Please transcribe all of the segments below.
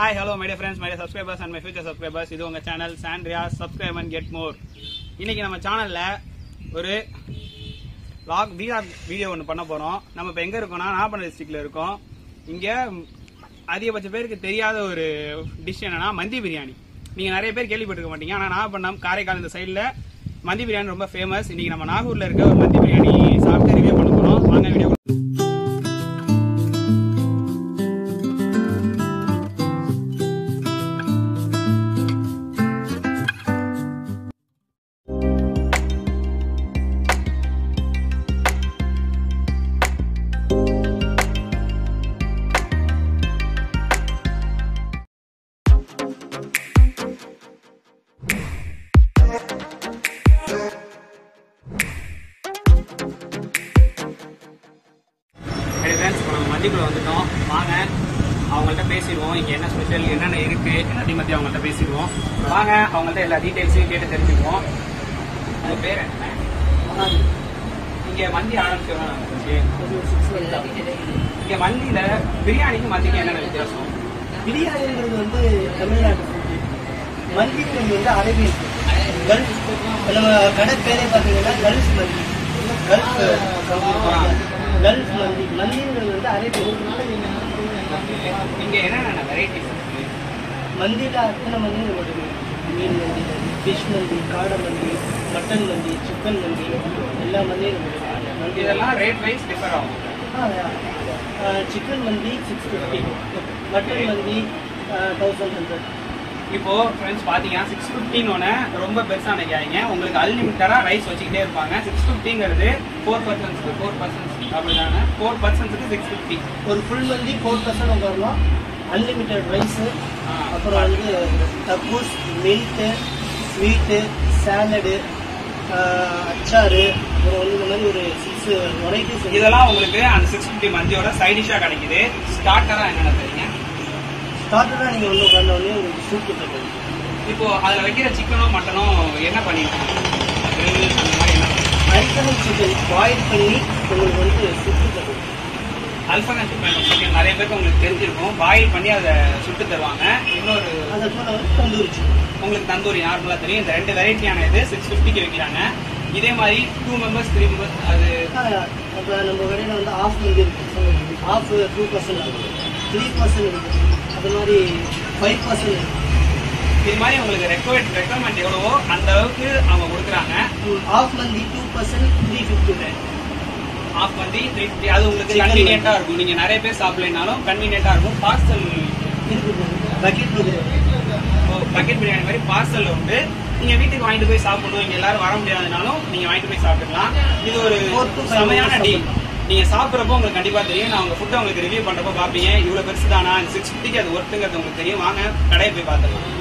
Hi hello my friends my subscribers and my future subscribers இது உங்க channel சாண்ட்ரியா subscribe and get more இன்னைக்கு நம்ம சேனல்ல ஒரு லாக் விஆர் வீடியோ ஒன்று பண்ண போறோம் நம்ம இப்போ எங்க இருக்கோம்னா நாகப்பட்டினம் டிஸ்ட்ரிக்ட்ல இருக்கோம் இங்க அதிகபட்ச பேருக்கு தெரியாத ஒரு டிஷ் என்னன்னா மந்தி பிரியாணி நீங்க நிறைய பேர் கேள்விப்பட்டிருக்க மாட்டீங்க ஆனா நாகப்பட்டினம் காரைக்கால் இந்த சைடுல மந்தி பிரியாணி ரொம்ப ஃபேமஸ் இன்னைக்கு நம்ம நாகூர்ல இருக்க ஒரு மந்தி பிரியாணி சாப்பிட்டு ரிவ்யூ பண்ண போறோம் வாங்க வீடியோ சரி ஃப்ரெண்ட்ஸ் இப்போ நம்ம மந்திக்குள்ள வந்துட்டோம் வாங்க அவங்கள்ட்ட பேசிடுவோம் இங்கே என்ன ஸ்பெஷல் என்னென்ன இருக்கு எல்லாத்தையும் பற்றி அவங்கள்ட்ட பேசிடுவோம் வாங்க அவங்கள்ட்ட எல்லா டீட்டெயில்ஸையும் கேட்டு தெரிஞ்சுக்குவோம் உங்க பேர் என்ன இங்கே மந்தி ஆரம்பிச்சோம் இங்கே மந்தியில் பிரியாணிக்கு மந்திக்கு என்னென்ன வித்தியாசம் பிரியாணின்றது வந்து தமிழ்நாட்டு ஃபுட்டு மந்திங்கிறது வந்து அரேபியன் food. கல்ஃப் நம்ம கடை பேரே பார்த்தீங்கன்னா கல்ஃப் மந்தி கல்ஃப் கல்ஃப் மந்தி மந்திங்கிறது வந்து அரேபியன் இங்கே என்னென்ன வெரைட்டிஸ் இருக்கு மந்தியில் அத்தனை மந்தி நமக்கு இருக்கு. மீன் மந்தி ஃபிஷ் மந்தி காடை மந்தி மட்டன் மந்தி சிக்கன் மந்தி எல்லா மந்தியும் நமக்கு இருக்கு. மந்தி இதெல்லாம் ரேட் வைஸ் டிஃபர் ஆகும் சிக்கன் மந்தி சிக்ஸ் ஃபிஃப்டி மட்டன் மந்தி தௌசண்ட் ஹண்ட்ரட் இப்போ ஃப்ரெண்ட்ஸ் பாத்தீங்கன்னா சிக்ஸ் ஃபிஃப்டின்னு ரொம்ப பெருசா நினைக்காதீங்க உங்களுக்கு அன்லிமிட்டடா ரைஸ் வச்சுக்கிட்டே இருப்பாங்க சிக்ஸ் ஃபிஃப்டிங்கிறது ஃபோர் பர்சன்ட்ஸ்க்கு ஃபோர் பர்சன்ட்ஸ் அப்படிதானே ஃபோர் பர்சன்ட்ஸ்க்கு சிக்ஸ் ஃபிஃப்டி ஒரு ஃபுல் மந்தி ஃபோர் பர்சன்ட் உட்காரலாம் அன்லிமிட்டெட் ரைஸு ஆ. அப்புறம் வந்து தக்கூஸ் மில்க்கு ஸ்வீட்டு சாலடு அச்சாறு அப்புறம் வந்து இந்த மாதிரி ஒரு சிக்ஸ் வெரைட்டிஸ் இதெல்லாம் உங்களுக்கு அந்த சிக்ஸ் ஃபிஃப்டி மந்தியோட சைட் டிஷ்ஷா கிடைக்குது ஸ்டார்டரா என்னென்ன தெரியுங்க ஸ்டார்டராக நீங்கள் வந்து உட்கார்ந்த உடனே உங்களுக்கு சூப்பு தருது இப்போ அதுல வைக்கிற சிக்கனோ மட்டனோ என்ன பண்ணிருக்காங்க அந்த மாதிரி என்ன அரிசனல் சிக்கன் பாயில் பண்ணி உங்களுக்கு வந்து சுட்டு தருது அல்ஃபகன் சிக்கன் நிறைய பேருக்கு உங்களுக்கு தெரிஞ்சிருக்கும் பாயில் பண்ணி அதை சுட்டு தருவாங்க இன்னொரு அதை போல வந்து தந்தூரி சிக்கன் உங்களுக்கு தந்தூரி நார்மலா தெரியும் இந்த ரெண்டு வெரைட்டியான இது சிக்ஸ் ஃபிஃப்டிக்கு வைக்கிறாங்க இதே மாதிரி டூ மெம்பர்ஸ் த்ரீ மெம்பர்ஸ் அது அப்போ நம்ம கடையில் வந்து ஆஃப் மந்தி இருக்கு half two person three person இருக்கு அது மாதிரி ஃபைவ் பர்சன்ட் இருக்கு இது மாதிரி உங்களுக்கு ரெக்கமெண்ட் ரெக்கமெண்ட் எவ்வளவோ அந்த அளவுக்கு அவங்க கொடுக்குறாங்க ஆஃப் மந்தி two person three fifty half பண்ணி த்ரீ ஃபிஃப்டி அது உங்களுக்கு Chicken கன்வீனியன்ட்டா இருக்கும் நீங்க நிறைய பேர் சாப்பிடலைனாலும் கன்வீனியன்ட்டா இருக்கும் பார்சல் இருக்குது பக்கெட் இருக்குது பக்கெட் பிரியாணி மாதிரி பார்சல் உண்டு நீங்க வீட்டுக்கு வாங்கிட்டு போய் சாப்பிடணும் இங்க எல்லாரும் வர முடியாதுனாலும் நீங்க வாங்கிட்டு போய் சாப்பிட்டுக்கலாம் இது ஒரு Four to five செமையான minutes டீல் நீங்க சாப்பிட்றப்போ உங்களுக்கு கண்டிப்பா தெரியும் நான் உங்க ஃபுட்டை உங்களுக்கு ரிவ்யூ பண்றப்போ பாப்பீங்க இவ்வளவு பெருசு தானா சிக்ஸ் ஃபிஃப்டிக்கு அது ஒர்த்துங்கிறது உங்களுக்கு தெரியும் வாங்க கடையை போய் பார்த்துக்கலாம்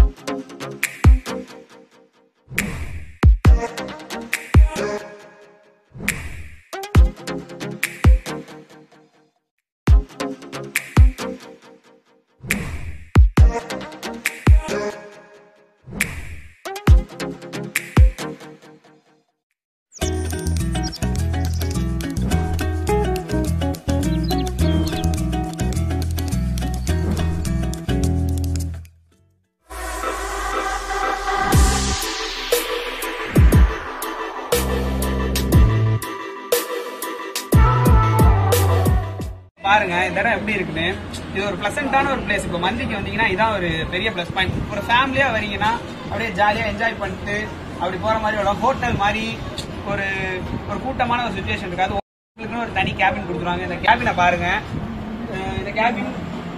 பாருங்க இந்த இடம் எப்படி இருக்குன்னு இது ஒரு பிளசண்டான ஒரு பிளேஸ் இப்போ மந்திக்கு வந்தீங்கன்னா இதான் ஒரு பெரிய ப்ளஸ் பாயிண்ட் ஒரு ஃபேமிலியா வரீங்கன்னா அப்படியே ஜாலியா என்ஜாய் பண்ணிட்டு அப்படி போற மாதிரி ஒரு ஹோட்டல் மாதிரி ஒரு ஒரு கூட்டமான ஒரு சுச்சுவேஷன் இருக்காது உங்களுக்குன்னு ஒரு தனி கேபின் கொடுத்துருவாங்க இந்த கேபினை பாருங்க அஹ் இந்த கேபின்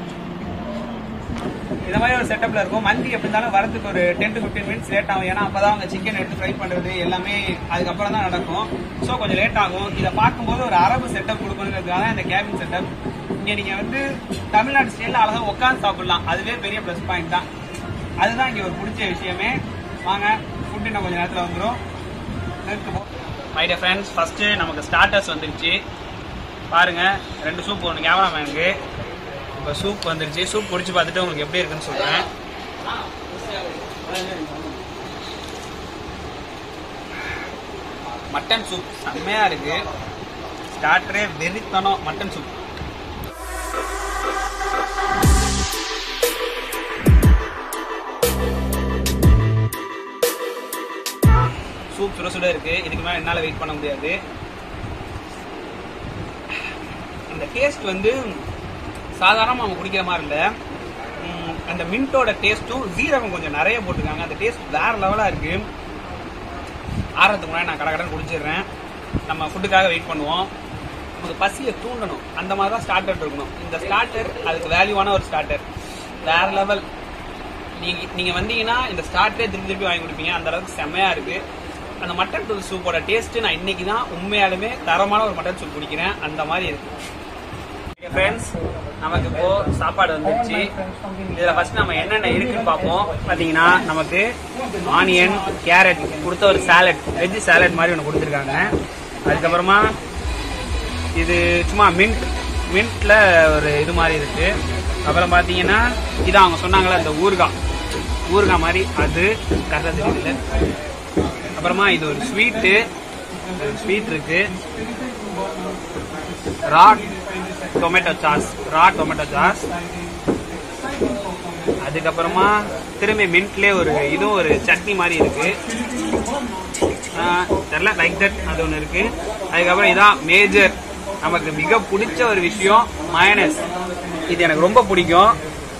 இந்த மாதிரி ஒரு செட்டப்ல இருக்கும் மந்தி எப்படி இருந்தாலும் வரதுக்கு ஒரு ten to fifteen minutes late ஆகும் ஏன்னா அப்பதான் அவங்க சிக்கன் எடுத்து ஃப்ரை பண்றது எல்லாமே அதுக்கப்புறம் தான் நடக்கும் ஸோ கொஞ்சம் லேட் ஆகும் இதை பார்க்கும்போது ஒரு அரபு செட்டப் கொடுக்கணுங்கிறதுக்காக இந்த கேபின் செட்டப் இங்க நீங்க வந்து தமிழ்நாடு ஸ்டைல்ல அழகா உட்காந்து சாப்பிடலாம் அதுவே பெரிய ப்ளஸ் பாயிண்ட் தான் அதுதான் இங்க ஒரு பிடிச்ச விஷயமே வாங்க ஃபுட் இன்னும் கொஞ்சம் நேரத்தில் வந்துடும் நிறுத்துவோம் மை டியர் ஃப்ரெண்ட்ஸ் ஃபர்ஸ்ட் நமக்கு ஸ்டார்டர்ஸ் வந்துருச்சு பாருங்க ரெண்டு சூப் ஒன்று கேமராமேனுக்கு இப்போ சூப் வந்துருச்சு சூப் குடிச்சு பார்த்துட்டு உங்களுக்கு எப்படி இருக்குன்னு சொல்றேன் மட்டன் சூப் செம்மையா இருக்கு ஸ்டார்டரே வெறித்தனம் மட்டன் சூப் சூப் சுட சுட இருக்கு இதுக்கு மேலே என்னால் வெயிட் பண்ண முடியாது அந்த டேஸ்ட் வந்து சாதாரணமாக அவங்க குடிக்கிற மாதிரி இல்லை உம், அந்த மின்ட்டோட டேஸ்ட்டும் ஜீரகம் கொஞ்சம் நிறைய போட்டிருக்காங்க அந்த டேஸ்ட் வேற லெவலாக இருக்கு ஆறதுக்கு முன்னாடி நான் கடை குடிச்சிடுறேன் நம்ம ஃபுட்டுக்காக வெயிட் பண்ணுவோம் நமக்கு பசியை தூண்டணும் அந்த மாதிரி தான் ஸ்டார்டர் இருக்கணும் இந்த ஸ்டார்டர் அதுக்கு வேல்யூவான ஒரு ஸ்டார்டர் வேற லெவல் நீங்க நீங்க வந்தீங்கன்னா இந்த ஸ்டார்டே திருப்பி திருப்பி வாங்கி கொடுப்பீங்க அந்த அளவுக்கு செம்மையா இருக்கு அந்த மட்டன் தூள் சூப்போட டேஸ்ட் நான் இன்னைக்கு தான் உண்மையாலுமே தரமான ஒரு மட்டன் சூப் குடிக்கிறேன் அந்த மாதிரி இருக்கு ஃப்ரெண்ட்ஸ் நமக்கு இப்போ சாப்பாடு வந்துருச்சு இதுல ஃபர்ஸ்ட் நம்ம என்னென்ன இருக்குன்னு பார்ப்போம் பாத்தீங்கன்னா நமக்கு ஆனியன் கேரட் கொடுத்த ஒரு சாலட் வெஜ் சாலட் மாதிரி ஒன்று கொடுத்துருக்காங்க அதுக்கப்புறமா இது சும்மா மின்ட் மின்ட்ல ஒரு இது மாதிரி இருக்கு அப்புறம் பாத்தீங்கன்னா இது அவங்க சொன்னாங்களே அந்த ஊறுகாய் ஊறுகாய் மாதிரி அது கரெக்டாக தெரியல அப்புறமா இது ஒரு ஸ்வீட்டு ஸ்வீட் இருக்கு raw tomato sauce raw tomato sauce அதுக்கப்புறமா திரும்பி மின்ட்லேயே ஒரு இதுவும் ஒரு சட்னி மாதிரி இருக்கு ஆஹ் தெரியல லைக் தட் அது ஒன்று இருக்கு அதுக்கப்புறம் இதான் மேஜர் நமக்கு மிக பிடிச்ச ஒரு விஷயம் மயனஸ் இது எனக்கு ரொம்ப பிடிக்கும்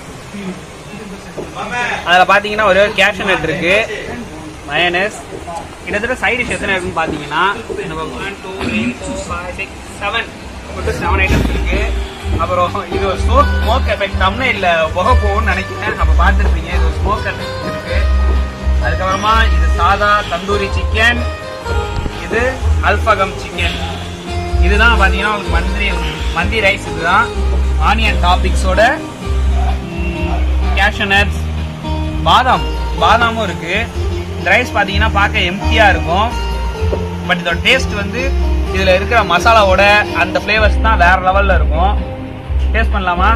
அதில் பார்த்தீங்கன்னா ஒரு கேப்ஷனட் இருக்கு மயனஸ் கிட்டத்தட்ட சைடு டிஷ் எத்தனை இருக்குன்னு பார்த்தீங்கன்னா நம்ம one two three four five six seven மட்டும் செவன் ஐட்டம்ஸ் இருக்கு அப்புறம் இது ஒரு ஸ்மோக் ஸ்மோக் எஃபெக்ட் தம்னே இல்லை புகை போகும்னு நினைக்கிறேன் அப்போ பார்த்துருப்பீங்க இது ஒரு ஸ்மோக் எஃபெக்ட் இருக்கு அதுக்கப்புறமா இது சாதா தந்தூரி சிக்கன் இது அல்பகம் சிக்கன் இதுதான் பார்த்தீங்கன்னா உங்களுக்கு மந்தி மந்தி ரைஸ் இதுதான் ஆனியன் டாபிக்ஸோட கேஷனட்ஸ் பாதாம் பாதாமும் இருக்கு இந்த ரைஸ் பார்த்தீங்கன்னா பார்க்க எம்டியா இருக்கும் பட் இதோட டேஸ்ட் வந்து இதுல இருக்கிற மசாலாவோட அந்த ஃப்ளேவர்ஸ் தான் வேற லெவல்ல இருக்கும் டேஸ்ட் பண்ணலாமா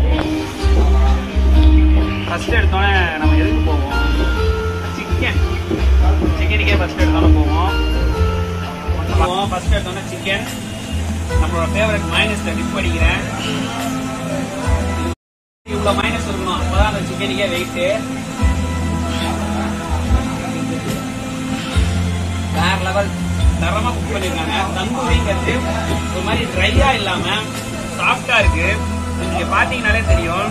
ஃபர்ஸ்ட் எடுத்தோன்னே நம்ம எதுக்கு போவோம் சிக்கன் சிக்கனுக்கே ஃபர்ஸ்ட் எடுத்தோன்னே போவோம் போவோம் ஃபர்ஸ்ட் எடுத்தோன்னே சிக்கன் நம்மளோட ஃபேவரட் மைனஸ்ல டிப் பண்ணிக்கிறேன் இவ்வளோ மைனஸ் இருக்கணும் அப்பதான் அந்த சிக்கனுக்கே வெயிட்டு வேற லெவல் தரமா குக் பண்ணிருக்காங்க தந்தூரிங்கிறது ஒரு மாதிரி ட்ரையா இல்லாம சாஃப்டா இருக்கு நீங்க பாத்தீங்கன்னாலே தெரியும்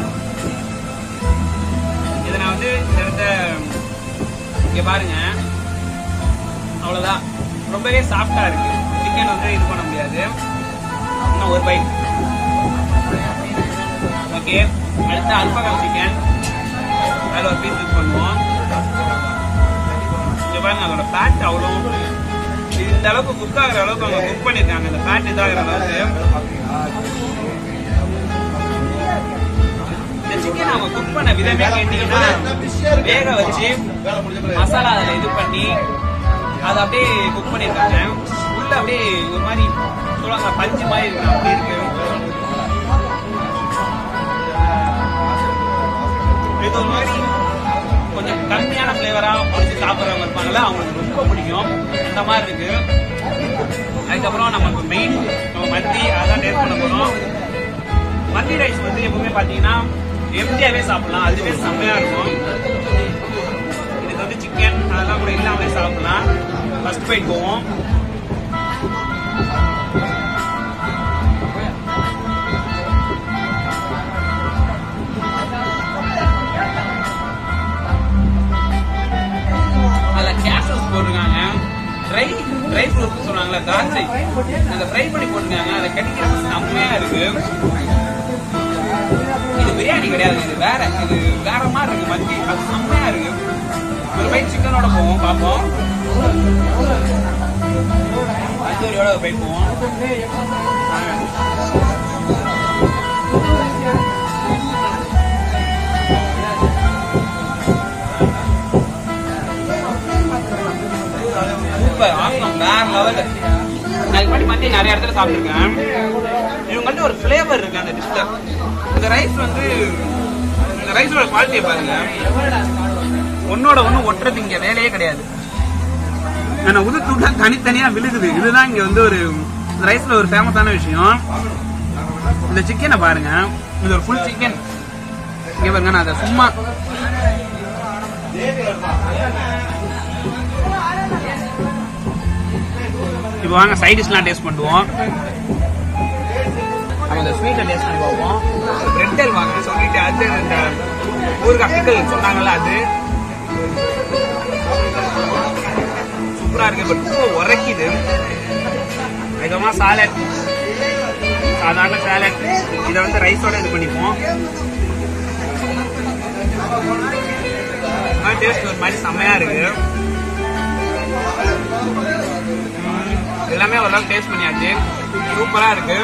இதை நான் வந்து இந்த இடத்த இங்க பாருங்க அவ்வளவுதான் ரொம்பவே சாஃப்டா இருக்கு சிக்கன் வந்து இது பண்ண முடியாது இன்னும் ஒரு பைட் ஓகே அடுத்து அல்பகம் சிக்கன் அதில் ஒரு பீஸ் யூஸ் பண்ணுவோம் இங்க பாருங்க அதோட ஃபேட் அவ்வளோ இது இந்த அளவுக்கு குக் ஆகிற அளவுக்கு அவங்க குக் பண்ணிருக்காங்க இந்த ஃபேட் இதாகிற அளவுக்கு இந்த சிக்கன் அவங்க குக் பண்ண விதமே கேட்டீங்கன்னா வேக வச்சு மசாலா அதில் இது பண்ணி அதை அப்படியே குக் பண்ணிருக்காங்க உள்ள அப்படியே ஒரு மாதிரி சொல்லுவாங்க பஞ்சு மாதிரி இருக்கு அப்படி இருக்கு இது ஒரு மாதிரி கொஞ்சம் கம்மியான ஃப்ளேவரா பிடிச்சி சாப்பிட்றவங்க இருப்பாங்கல்ல அவங்களுக்கு ரொம்ப பிடிக்கும் அந்த மாதிரி இருக்கு அதுக்கப்புறம் நமக்கு மெயின் நம்ம மந்தி அதான் டேஸ்ட் பண்ண போறோம் மந்தி ரைஸ் வந்து எப்பவுமே பார்த்தீங்கன்னா எம்டியாவே சாப்பிடலாம் அதுவே செம்மையா இருக்கும் இதுக்கு வந்து சிக்கன் அதெல்லாம் கூட இல்லாமலே சாப்பிடலாம் ஃபர்ஸ்ட் பைட் போவோம் அதுல கேஷஸ் போட்டிருக்காங்க ட்ரை ட்ரை ஃப்ரூட்ஸ் சொன்னாங்கல்ல திராட்சை அதை ஃப்ரை பண்ணி போட்டிருக்காங்க அதை கடிக்கிறப்ப செம்மையா இருக்கு இது பிரியாணி கிடையாது இது வேற இது வேற மாதிரி இருக்கு மந்தி அது செம்மையா இருக்கு ஒரு பைட் சிக்கனோட போவோம் பார்ப்போம் தந்தூரியோட ஒரு பைட் போவோம் சூப்பர் ஆசம் வேற லெவல் அதுக்கு முன்னாடி மந்தி நிறைய இடத்துல சாப்பிட்டுருக்கேன் இவங்கள்ட்ட ஒரு ஃப்ளேவர் இருக்கு அந்த டிஷ்ல இந்த ரைஸ் வந்து இந்த ரைஸோட குவாலிட்டியை பாருங்க ஒன்னோட ஒண்ணு ஒட்டுறது இங்க வேலையே கிடையாது ஆனா உதுத்து விட்டா தனித்தனியா விழுகுது இதுதான் இங்க வந்து ஒரு இந்த ரைஸ்ல ஒரு ஃபேமஸான விஷயம் இந்த சிக்கனை பாருங்க இது ஒரு ஃபுல் சிக்கன் இங்க பாருங்க நான் அதை சும்மா இப்போ வாங்க சைட் டிஷ்லாம் டேஸ்ட் பண்ணுவோம் நம்ம இந்த ஸ்வீட்டை டேஸ்ட் பண்ணி பார்ப்போம் பிரெட் அல்வாங்க சொல்லிட்டு அது இந்த ஊறுகாய் பிக்கல் சொன்னாங்கல்ல அது சூப்பரா இருக்கு பட் ரொம்ப உரைக்குது அதுக்கப்புறமா சாலட் சாதாரண சாலட் இதை வந்து ரைஸோட இது பண்ணிப்போம் டேஸ்ட் ஒரு மாதிரி செம்மையா இருக்கு ம், எல்லாமே ஓரளவுக்கு டேஸ்ட் பண்ணியாச்சு சூப்பரா இருக்கு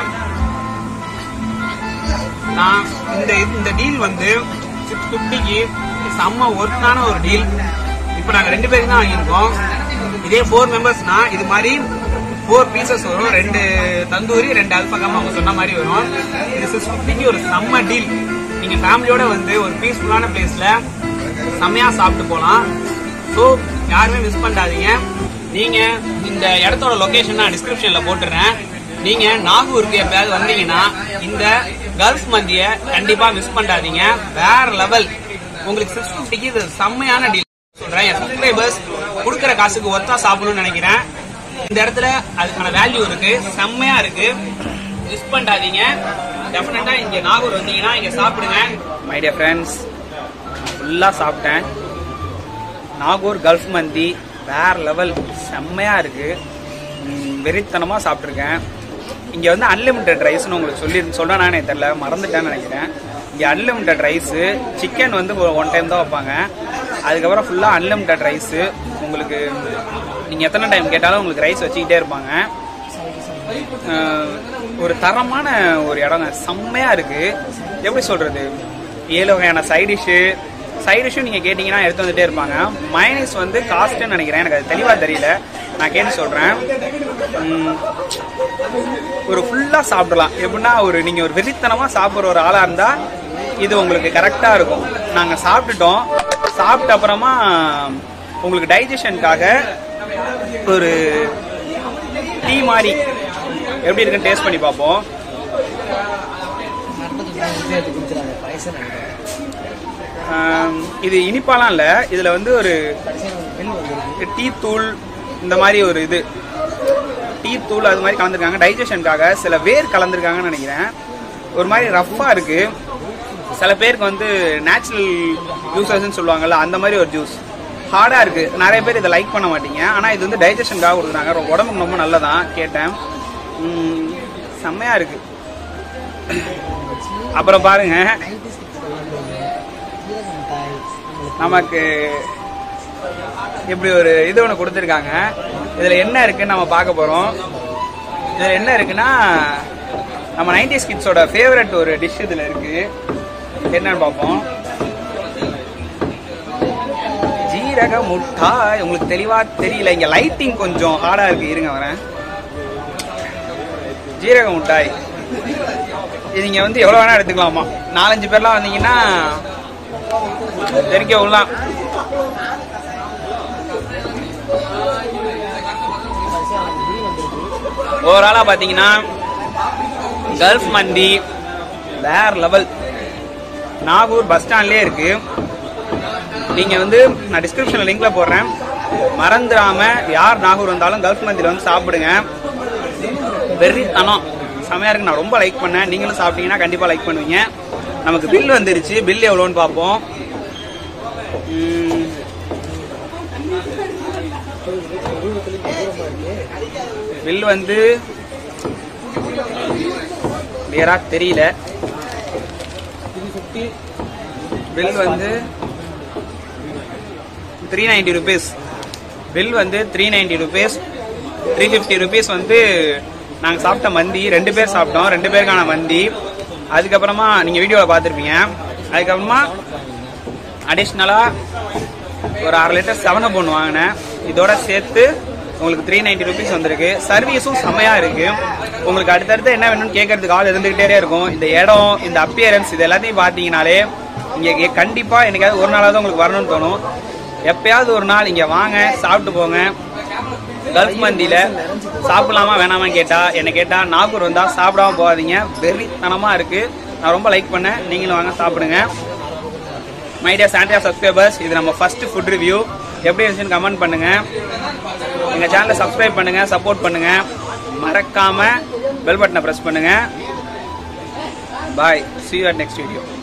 நான் இந்த இந்த டீல் வந்து சிக்ஸ் ஃபிஃப்டிக்கு செம்ம ஒர்த்தான ஒரு டீல் இப்போ நாங்கள் ரெண்டு பேருக்கு தான் வாங்கியிருக்கோம் இதே ஃபோர் மெம்பர்ஸ்னா இது மாதிரி ஃபோர் பீசஸ் வரும் ரெண்டு தந்தூரி ரெண்டு அல்பகம் அவங்க சொன்ன மாதிரி வரும் இது சிக்ஸ் ஃபிஃப்டிக்கு ஒரு செம்ம டீல் நீங்கள் ஃபேமிலியோட வந்து ஒரு பீஸ்ஃபுல்லான பிளேஸில் செம்மையாக சாப்பிட்டு போகலாம் ஸோ யாருமே மிஸ் பண்ணாதீங்க நீங்கள் இந்த இடத்தோட லொக்கேஷன் நான் டிஸ்கிரிப்ஷனில் போட்டுறேன் நீங்க நாகூருக்கு எப்பயாவது வந்தீங்கன்னா இந்த கல்ஃப் மந்திய கண்டிப்பா மிஸ் பண்ணாதீங்க வேற லெவல் உங்களுக்கு சிக்ஸ் ஃபிஃப்டிக்கு இது செம்மையான டீல் சொல்றேன் என் சப்ஸ்கிரைபர்ஸ் கொடுக்குற காசுக்கு ஒத்தா சாப்பிடணும்னு நினைக்கிறேன் இந்த இடத்துல அதுக்கான வேல்யூ இருக்கு செம்மையா இருக்கு மிஸ் பண்ணாதீங்க டெஃபினட்டா இங்க நாகூர் வந்தீங்கன்னா இங்க சாப்பிடுங்க மை டியர் ஃப்ரெண்ட்ஸ் ஃபுல்லா சாப்பிட்டேன் நாகூர் கல்ஃப் மந்தி வேற லெவல் செம்மையா இருக்கு ம், வெறித்தனமா சாப்பிட்ருக்கேன் இங்க வந்து அன்லிமிட்டெட் ரைஸ்னு உங்களுக்கு சொல்லி சொல்றேனானே தெரியல மறந்துட்டேன்னு நினைக்கிறேன் இங்க அன்லிமிட்டெட் ரைஸ் சிக்கன் வந்து ஒன் டைம் தான் வைப்பாங்க அதுக்கப்புறம் ஃபுல்லா அன்லிமிட்டெட் ரைஸ் உங்களுக்கு நீங்க எத்தனை டைம் கேட்டாலும் உங்களுக்கு ரைஸ் வச்சுக்கிட்டே இருப்பாங்க அஹ், ஒரு தரமான ஒரு இடங்க செம்மையா இருக்கு எப்படி சொல்றது ஏழு வகையான சைட் டிஷ்ஷு சைட் டிஷ்ஷும் நீங்க கேட்டீங்கன்னா எடுத்து வந்துட்டே இருப்பாங்க மைனஸ் வந்து காஸ்ட்னு நினைக்கிறேன் எனக்கு அது தெளிவா தெரியல நான் கேட்டு சொல்றேன் உம், ஒரு ஃபுல்லா சாப்பிடலாம் எப்படின்னா ஒரு நீங்க ஒரு வெறித்தனமா சாப்பிடுற ஒரு ஆளா இருந்தா இது உங்களுக்கு கரெக்டா இருக்கும் நாங்க சாப்பிட்டுட்டோம் சாப்பிட்ட அப்புறமா உங்களுக்கு டைஜஷனுக்காக ஒரு டீ மாதிரி எப்படி இருக்குன்னு டேஸ்ட் பண்ணி பார்ப்போம் ஆம், இது இனிப்பாலாம் இல்லை இதில் வந்து ஒரு டீ தூள் இந்த மாதிரி ஒரு இது டீ தூள் அது மாதிரி கலந்துருக்காங்க டைஜஷனுக்காக சில வேர் கலந்துருக்காங்கன்னு நினைக்கிறேன் ஒரு மாதிரி ரஃப்பாக இருக்கு சில பேருக்கு வந்து நேச்சுரல் ஜூஸஸ்ன்னு சொல்லுவாங்கல்ல அந்த மாதிரி ஒரு ஜூஸ் ஹார்டாக இருக்கு நிறைய பேர் இதை லைக் பண்ண மாட்டீங்க ஆனால் இது வந்து டைஜஷனுக்காக கொடுக்குறாங்க ரொம்ப- உடம்புக்கு ரொம்ப நல்லதான் கேட்டேன் உம், செம்மையா இருக்கு அப்புறம் பாருங்க நமக்கு இப்படி ஒரு இது ஒன்று கொடுத்துருக்காங்க இதில் என்ன இருக்குன்னு நம்ம பார்க்க போகிறோம் இதில் என்ன இருக்குன்னா நம்ம நைன்டிஸ் கிட்ஸோட ஃபேவரட் ஒரு டிஷ் இதில் இருக்கு என்னன்னு பார்ப்போம் ஜீரக முட்டாய் உங்களுக்கு தெளிவாக தெரியல இங்கே லைட்டிங் கொஞ்சம் ஹார்டாக இருக்கு இருங்க வரேன் ஜீரக முட்டாய் இது நீங்க வந்து எவ்வளவு வேணா எடுத்துக்கலாமா நாலஞ்சு பேர்லாம் வந்தீங்கன்னா தெரிக்க விடலாம் ஓவராலா பாத்தீங்கன்னா கல்ஃப் மந்தி வேற லெவல் நாகூர் பஸ் ஸ்டாண்ட்லயே இருக்கு நீங்க வந்து நான் டிஸ்கிரிப்ஷன்ல லிங்க்ல போடுறேன் மறந்துடாம யார் நாகூர் வந்தாலும் கல்ஃப் மந்தியில வந்து சாப்பிடுங்க வெறித்தனம் செமையா இருக்கு நான் ரொம்ப லைக் பண்ணேன் நீங்களும் சாப்பிட்டீங்கன்னா கண்டிப்பா லைக் பண்ணுவீங்க நமக்கு பில் வந்துருச்சு பில் எவ்வளோன்னு பார்ப்போம் உம், பில் வந்து கிளியரா தெரியல பில் வந்து த்ரீ நைன்டி ருபீஸ் பில் வந்து three ninety rupees three fifty rupees வந்து நாங்கள் சாப்பிட்ட மந்தி ரெண்டு பேர் சாப்பிட்டோம் ரெண்டு பேருக்கான மந்தி அதுக்கப்புறமா நீங்கள் வீடியோவில் பார்த்துருப்பீங்க அதுக்கப்புறமா அடிஷ்னலாக ஒரு அரை லிட்டர் செவன் அப் ஒன்று வாங்கினேன் இதோட சேர்த்து உங்களுக்கு த்ரீ நைன்டி ருபீஸ் வந்திருக்கு சர்வீஸும் செம்மையாக இருக்கு உங்களுக்கு அடுத்தடுத்து என்ன வேணும்னு கேட்கறதுக்கு ஆள் இருந்துகிட்டே இருக்கும் இந்த இடம் இந்த அப்பியரன்ஸ் இது எல்லாத்தையும் பார்த்தீங்கனாலே இங்கே கண்டிப்பாக என்னைக்காவது ஒரு நாளாவது உங்களுக்கு வரணும்னு தோணும் எப்பயாவது ஒரு நாள் இங்கே வாங்க சாப்பிட்டு போங்க கல்ஃப் மந்தியில சாப்பிடலாமா வேணாமான்னு கேட்டா என்ன கேட்டா நாகூர் வந்தா சாப்பிடாம போகாதீங்க வெறித்தனமா இருக்கு நான் ரொம்ப லைக் பண்ணேன் நீங்களும் வாங்க சாப்பிடுங்க மைடியா சாண்டியா சப்ஸ்கிரைபர்ஸ் இது நம்ம ஃபர்ஸ்ட் ஃபுட் ரிவ்யூ எப்படி இருந்துச்சுன்னு கமெண்ட் பண்ணுங்க எங்க சேனலை சப்ஸ்கிரைப் பண்ணுங்க சப்போர்ட் பண்ணுங்க மறக்காம பெல் பட்டனை பிரஸ் பண்ணுங்க பாய் see you at next video